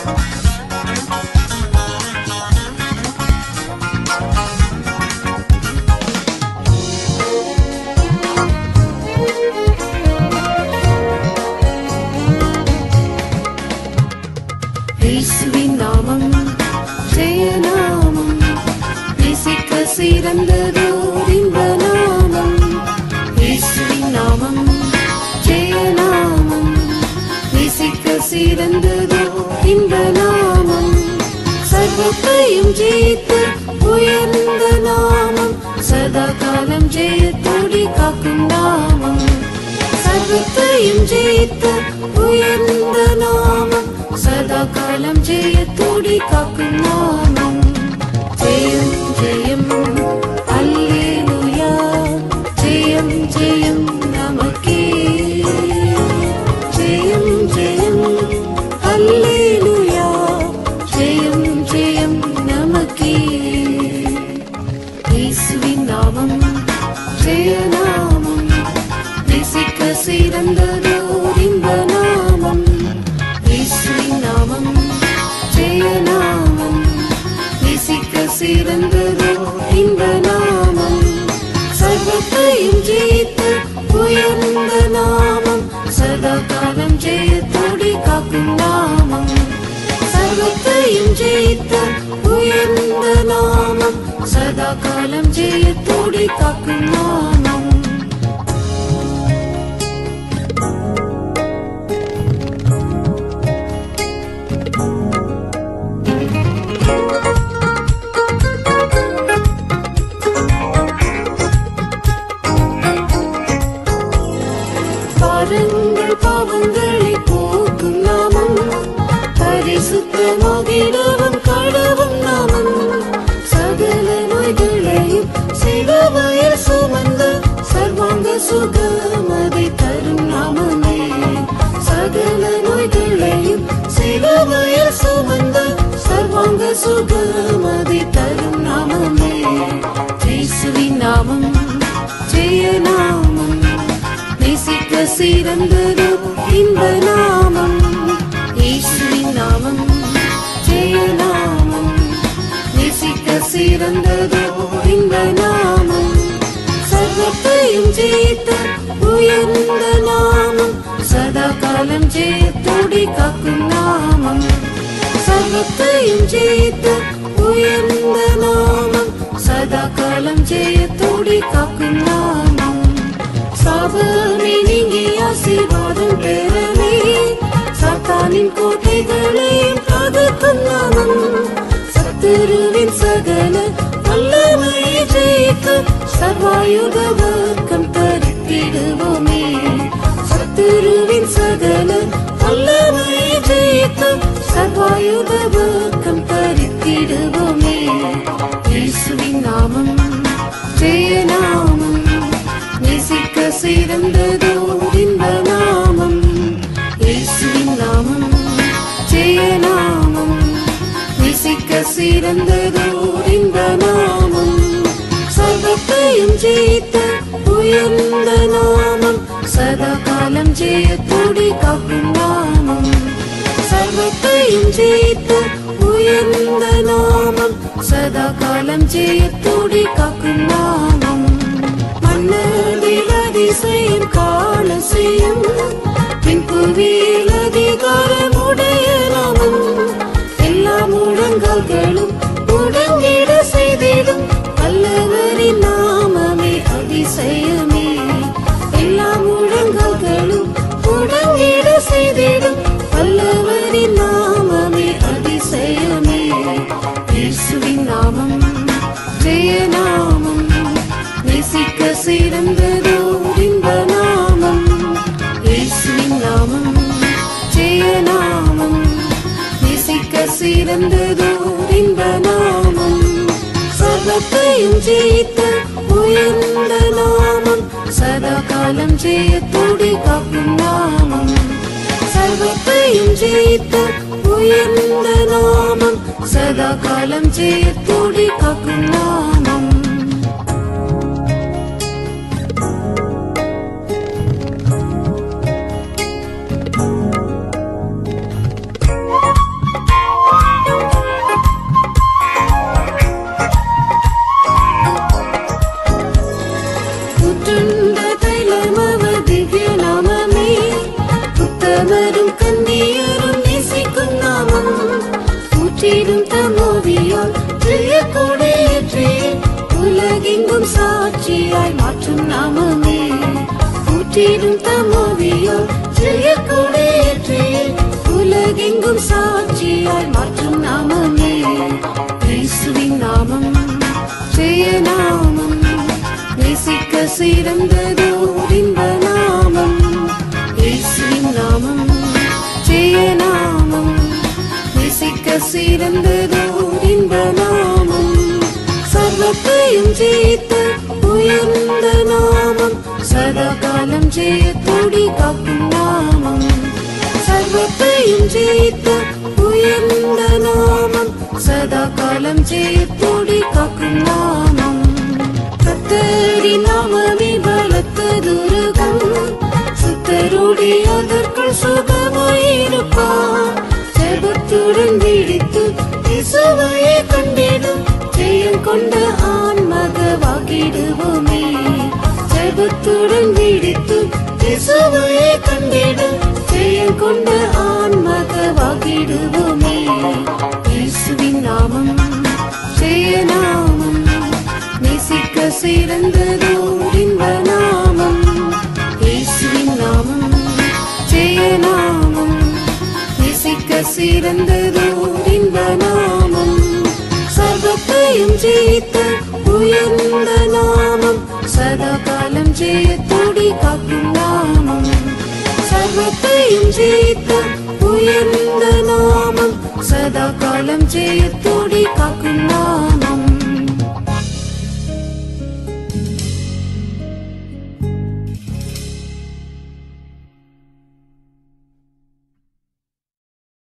இயேசுவின் நாமம் ஜெய நாமம் நேசிக்க சிறந்ததோர் இன்ப நாமம் இயேசுவின் நாமம் ஜெய நாமம் நேசிக்க சிறந்ததோர் இன்ப நாமம் சர்வத்தையும் ஜெயித்து உயர்ந்த நாமம் சதா காலம் ஜெயத்தோடி காக்கும் நாமம் சர்வத்தையும் ஜெயித்து உயர்ந்த நாமம் சதா காலம் ஜெயத்தோடி காக்கும் நாமம் ஜெயம் ஜெயம் அல்லேலூயா ஜெயம் ஜெயம் நமக்கே ஜெயம் ஜெயம் அல்லேலூயா ஜெயம் ஜெயம் நமக்கே இயேசுவின் நாமம் ஜெய நாமம் நேசிக்க சிறந்ததோர் இன்ப நாமம் இயேசுவின் நாமம் ஜெய நாமம் நேசிக்க சிறந்ததோர் இன்ப நாமம் சர்வத்தையும் ஜெயித்து உயர்ந்த நாமம் சதா காலம் ஜெயத்தோடி காக்கும் நாமம் சர்வத்தையும் ஜெயித்து உயர்ந்த நாமம் சதா காலம் ஜெயத்தோடி காக்கும் நாமம் பாருங்கள் பாவங்களை போக்கும் நாமம் பரிசுத்தமாகிடவும் கடவும் நாமம் சகல நோய்களையும் சிலுவையில் சுமந்த சர்வாங்க சுகமதை தரும் நாமமே சகல நோய்களையும் சிலுவையில் சுமந்த சர்வாங்க சுகமதை தரும் நாமமே இயேசுவின் நாமம் ஜெய நாமம் நேசிக்க சிறந்ததோ இந்த நாமம் இயேசுவின் நாமம் ஜெய நாமம் நேசிக்க சிறந்ததோ இந்த நாமம் சர்வத்தையும் ஜெயித்த உயர்ந்த நாமம் சதா காலம் ஜெயத்தோடி காக்கும் நாமம் சர்வத்தையும் ஜெயித்த உயர்ந்த நாமம் சதா காலம் ஜெயத்தோடி காக்கும் நாமம் சாபமே நீங்கி ஆசீர்வாதம் பெறவே சாத்தானின் கோட்டைகளையும் தகர்க்கும் நாமம் சத்துருவின் சகல வல்லமையை ஜெயிக்க சர்வாயுத வர்க்கம் தரித்திடுவோமே சத்துருவின் சகல வல்லமையை ஜெயிக்க சர்வாயுத வர்க்கம் தரித்திடுவோமே இயேசுவின் நாமம் ஜெய நாமம் நேசிக்க சிறந்ததோ இந்த நாமம் இயேசுவின் நாமம் ஜெய நாமம் நேசிக்க சிறந்ததோ இந்த நாமம் சர்வத்தையும் ஜெயித்த உயர்ந்த நாமம் சதா காலம் ஜெயத்தோடி காக்கும் நாமம் சர்வத்தையும் ஜெயித்த உயர்ந்த நாமம் சதா காலம் ஜெயத்தோடி காக்கும் நாமம் மன்னதில் அதிசயம் காண செய்யும் பின் புவியில் அதிகாரமுடைய நாமம் எல்லா முழங்கால்களும் முடங்கிட செய்திடும் வல்லவரின் நாமமே அதிசயமே எல்லா முழங்கால்களும் முடங்கிட செய்திடும் வல்லவரின் நாமமே அதிசயமே இயேசுவின் நாமம் ஜெய நாமம் நேசிக்க சிறந்ததோ இன்ப நாமம் இயேசுவின் நாமம் ஜெய நாமம் நேசிக்க சிறந்ததோ இன்ப நாமம் சர்வத்தையும் ஜெயித்த உயர்ந்த நாமம் சதா காலம் ஜெயத்தோடி காக்கும் நாமம் சர்வத்தையும் ஜெயித்த உயர்ந்த நாமம் சதா காலம் ஜெயத்தோடி காக்கும் நாமம் சாட்சியாய் மாற்றும் நாமமே ஊற்றிடும் தமோவியோ ஜெய கொடியேற்றி உலகெங்கும் சாட்சியாய் மாற்றும் நாமமே இயேசுவின் நாமம் ஜெய நாமம் நேசிக்க சிறந்ததோ இன்ப நாமம் இயேசுவின் நாமம் ஜெய நாமம் நேசிக்க சிறந்ததோ இன்ப நாமம் சர்வத்தையும் ஜெயித்த உயர்ந்த நாமம் சதா காலம் ஜெயத்தோடி காக்கும் நாமம் சர்வத்தையும் ஜெயித்த உயர்ந்த நாமம் சதா காலம் ஜெயத்தோடி காக்கும் நாமம் கத்தரி நாமமே பலத்த துருகம் சுத்தருடைய அதற்குள் சுகமாயிருப்பார் ஜெபத்துடன் விழித்து இசுவையை கண்டிடும் ஜெயம் கொண்ட ஆன்மகவாகிடுவோமே ஜெபத்துடன் விழித்து இசுவையை கண்டிடும் ஜெயம் கொண்ட ஆன்மகவாகிடுவோமே இயேசுவின் நாமம் ஜெய நாமம் நேசிக்க சிறந்ததோ இன்ப நாமம் இயேசுவின் நாமம் ஜெய நாமம் நேசிக்க சிறந்ததோ இன்ப நாமம் சர்வத்தையும் ஜெயித்த உயர்ந்த நாமம் சதா காலம் ஜெயத்தோடி காக்கும் நாமம் சர்வத்தையும் ஜெயித்த உயர்ந்த நாமம் சதா காலம் ஜெயத்தோடி காக்கும் நாமம்